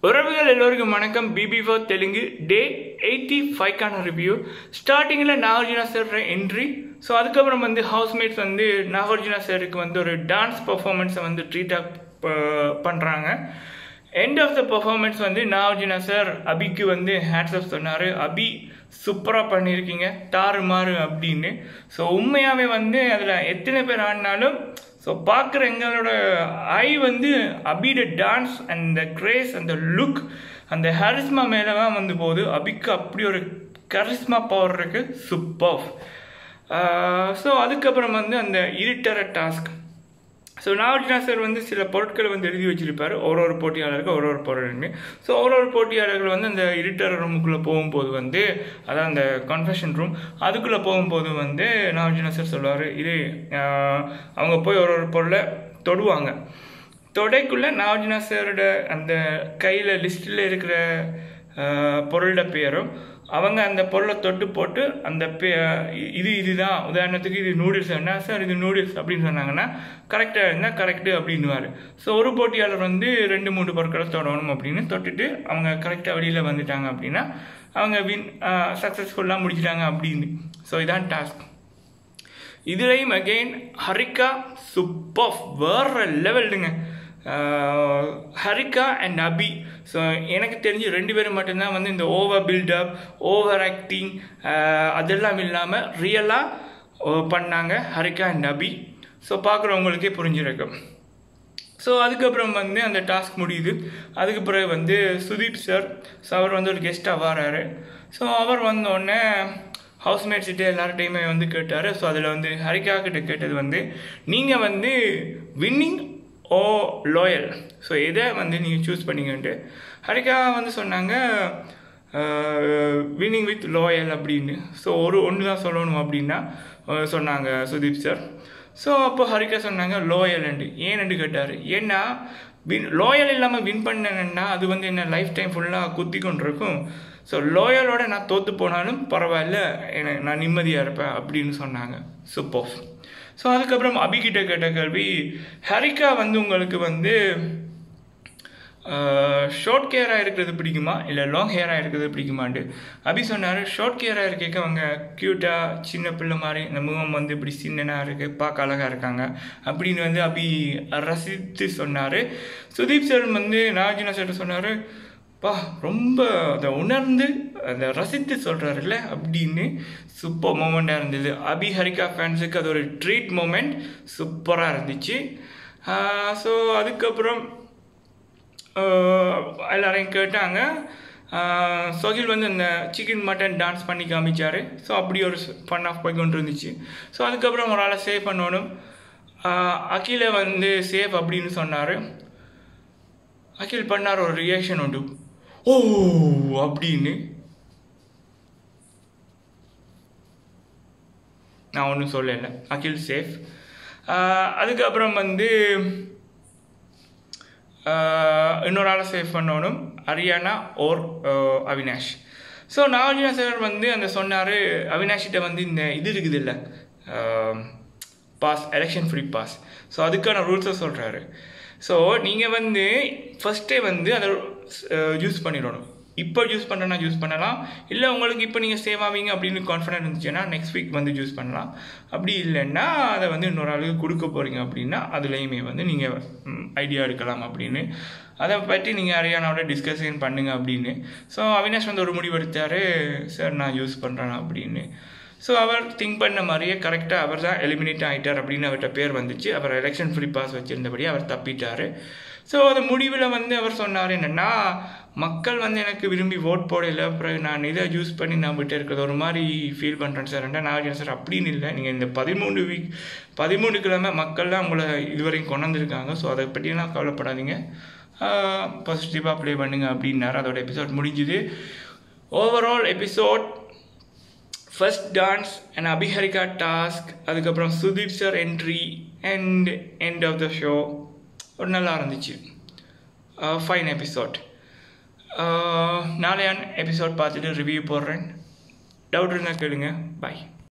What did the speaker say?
உறவுகள் எல்லோருக்கும் வணக்கம் BB four Telugu day eighty ஃபைவ்க்கான ரிவ்யூ ஸ்டார்டிங்கில் நாகார்ஜுனா சார் என்ட்ரி ஸோ அதுக்கப்புறம் வந்து ஹவுஸ்மேட்ஸ் வந்து நாகார்ஜுனா சாருக்கு வந்து ஒரு டான்ஸ் பர்ஃபார்மன்ஸை வந்து ட்ரீட் அப் பண்ணுறாங்க எண்ட் ஆஃப் த பர்ஃபார்மன்ஸ் வந்து நாகார்ஜுனா சார் அபிக்கு வந்து ஹேட்ஸ் ஆஃப் சொன்னார் அபி சூப்பராக பண்ணியிருக்கீங்க தாறு மாறு அப்படின்னு ஸோ உண்மையாகவே வந்து அதில் எத்தனை பேர் ஆடினாலும் ஸோ பார்க்குற எங்களோட ஐ வந்து அபியோட டான்ஸ் அந்த கிரேஸ் அந்த லுக் அந்த ஹரிஸ்மா மேலே தான் வந்து போகுது அபிக்கு அப்படி ஒரு கரிஸ்மா பவர் இருக்கு சூப்பர் ஸோ அதுக்கப்புறம் வந்து அந்த இருட்டர டாஸ்க் ஸோ நாகார்ஜுனா சார் வந்து சில பொருட்களை வந்து எழுதி வச்சிருப்பார் ஒரு ஒரு போட்டியாளருக்கு ஒரு ஒரு பொருள் ஸோ ஒரு ஒரு போட்டியாளர்கள் வந்து அந்த இருட்டர் ரூமுக்குள்ளே போகும்போது வந்து அதான் அந்த கன்ஃபெஷன் ரூம் அதுக்குள்ளே போகும்போது வந்து நாகார்ஜுனா சார் சொல்லுவார் இது ஆஹ், அவங்க போய் ஒரு ஒரு பொருளை தொடுவாங்க தொடைக்குள்ளே நாகார்ஜுனா சாரோட அந்த கையில் லிஸ்ட்டில் இருக்கிற ஆஹ், பொருளோட பேரும் அவங்க அந்த பொருளை தொட்டு போட்டு அந்த பே இது இதுதான் உதாரணத்துக்கு இது நூடுல்ஸ் என்ன சார் இது நூடுல்ஸ் அப்படின்னு சொன்னாங்கன்னா கரெக்டாக இருந்தால் கரெக்டு அப்படின்னுவார் ஸோ ஒரு போட்டியாளர் வந்து ரெண்டு மூணு பொருட்களை தொடணும் அப்படின்னு தொட்டுட்டு அவங்க கரெக்டாக வெளியில் வந்துட்டாங்க அப்படின்னா அவங்க வின் சக்ஸஸ்ஃபுல்லாக முடிச்சிட்டாங்க அப்படின்னு ஸோ இதான் டாஸ்க் இதுலேயும் அகெயின் ஹரிகா சூப்பர் வேற லெவல்டுங்க ஹரிகா அண்ட் அபி ஸோ எனக்கு தெரிஞ்சு ரெண்டு பேரும் மட்டும்தான் வந்து இந்த ஓவர் பில்டப் ஓவர் ஆக்டிங் அதெல்லாம் இல்லாமல் ரியலாக பண்ணாங்க ஹரிகா அண்ட் அபி ஸோ பார்க்குறவங்களுக்கே புரிஞ்சிருக்கும் ஸோ அதுக்கப்புறம் வந்து அந்த டாஸ்க் முடியுது அதுக்கு பிறகு வந்து சுதீப் சார் ஸோ அவர் வந்து ஒரு கெஸ்ட்டாக வராரு ஸோ அவர் வந்த உடனே ஹவுஸ்மேட்ஸ் கிட்ட எல்லார்ட்டையுமே வந்து கேட்டார் ஸோ அதில் வந்து ஹரிகா கிட்ட கேட்டது வந்து நீங்கள் வந்து வின்னிங் ஓ லோயல் ஸோ எதை வந்து நீங்கள் சூஸ் பண்ணீங்கன்ட்டு ஹரிகா வந்து சொன்னாங்க வின்னிங் வித் லோயல் அப்படின்னு ஸோ ஒரு ஒன்று தான் சொல்லணும் அப்படின்னா அஹ் சொன்னாங்க சுதீப் சார் ஸோ அப்போ ஹரிகா சொன்னாங்க லோயல்ண்டு ஏன்னு கேட்டார் ஏன்னா வின் லோயல் இல்லாமல் வின் பண்ணேன்னா அது வந்து என்ன லைஃப் டைம் ஃபுல்லாக குத்தி கொண்டிருக்கும் ஸோ லோயலோட நான் தோற்று போனாலும் பரவாயில்ல எனக்கு நான் நிம்மதியாக இருப்பேன் அப்படின்னு சொன்னாங்க சூப்பர் ஸோ அதுக்கப்புறம் அபிகிட்ட கேட்ட கேள்வி ஹரிகா வந்து உங்களுக்கு வந்து ஷார்ட் ஹேராக இருக்கிறது பிடிக்குமா இல்லை லாங் ஹேராக இருக்கிறது பிடிக்குமான்ட்டு அபி சொன்னார் ஷார்ட் ஹேராக இருக்க அவங்க க்யூட்டாக சின்ன பிள்ளை மாதிரி இந்த முகம் வந்து இப்படி சின்னனாக இருக்குது பார்க்க அழகாக இருக்காங்க அப்படின்னு வந்து அபி ரசித்து சொன்னார் சுதீப் சார் வந்து நாகார்ஜுனா சார் சொன்னார் பா ரொம்ப அதை உணர்ந்து அதை ரசித்து சொல்கிறாருல்ல அப்படின்னு சூப்பர் மூமெண்ட்டாக இருந்தது அபி ஹரிகா ஃபேன்ஸுக்கு அது ஒரு ட்ரீட் மூமெண்ட் சூப்பராக இருந்துச்சு ஸோ அதுக்கப்புறம் ஆஹ் எல்லாரையும் கேட்டாங்க ஆஹ் சொகில் வந்து அந்த சிக்கன் மட்டன் டான்ஸ் பண்ணி காமிச்சார் ஸோ அப்படி ஒரு ஃபன் ஆஃப் போய் கொண்டு இருந்துச்சு ஸோ அதுக்கப்புறம் ஒரு ஆளை சேவ் பண்ணணும் ஆஹ் அகிலை வந்து சேஃப் அப்படின்னு சொன்னார் அகில் பண்ணார் ஒரு ரியாக்ஷன் உண்டு ஓ அப்படின்னு நான் ஒன்றும் சொல்லலை அகில் சேஃப் அதுக்கப்புறம் வந்து ஆஹ் இன்னொரு ஆளை சேவ் பண்ணணும் ஹரியானா or ah Avinash so Nagarjuna sir வந்து அந்த சொன்னார் அவினாஷ்கிட்ட வந்து இந்த இது இருக்குது இல்லை pass election free pass so அதுக்கான ரூல்ஸை சொல்கிறாரு ஸோ நீங்கள் வந்து ஃபஸ்ட்டே வந்து அதை யூஸ் பண்ணிடணும் இப்போ யூஸ் பண்ணுறனா யூஸ் பண்ணலாம் இல்லை உங்களுக்கு இப்போ நீங்கள் சேவ் ஆவீங்க அப்படின்னு கான்ஃபிடென்ட் இருந்துச்சுன்னா நெக்ஸ்ட் வீக் வந்து யூஸ் பண்ணலாம் அப்படி இல்லைன்னா அதை வந்து இன்னொரு ஆளுக்கு கொடுக்க போகிறீங்க அப்படின்னா அதுலேயுமே வந்து நீங்கள் ஐடியா எடுக்கலாம் அப்படின்னு அதை பற்றி நீங்கள் ஹரியானாவோட டிஸ்கஷன் பண்ணுங்க அப்படின்னு ஸோ அவினாஷ் வந்து ஒரு முடிவு எடுத்தார் சார் நான் யூஸ் பண்ணுறேன் அப்படின்னு ஸோ அவர் திங்க் பண்ண மாதிரியே கரெக்டாக அவர் தான் எலிமினேட் ஆகிட்டார் அப்படின்னு அவர்கிட்ட பேர் வந்துச்சு அவர் எலெக்ஷன் ஃப்ரீ பாஸ் வச்சுருந்தபடி அவர் தப்பிட்டார் ஸோ அது முடிவில் வந்து அவர் சொன்னார் என்னென்னா மக்கள் வந்து எனக்கு விரும்பி ஓட் போடல அப்புறம் நான் இதை யூஸ் பண்ணி நான் விட்டு இருக்கிறது ஒரு மாதிரி ஃபீல் பண்ணுறேன் சார் நான் சார் அப்படின்னு இல்லை நீங்கள் இந்த பதிமூணு வீக் பதிமூணு கிழமை மக்கள்லாம் உங்களை இதுவரையும் கொண்டு வந்திருக்காங்க ஸோ அதை பற்றிலாம் கவலைப்படாதீங்க பாசிட்டிவாக ப்ளே பண்ணுங்க அப்படின்னாரு அதோட எபிசோட் முடிஞ்சுது overall episode first dance and அபிஹரிகா டாஸ்க் அதுக்கப்புறம் Sudeep sir entry and end of the show ஒரு நல்லா இருந்துச்சு ஃபைன் எபிசோட் நாளையான எபிசோட் பார்த்துட்டு ரிவ்யூ போடுறேன் டவுட் இருந்தால் கேளுங்க பாய்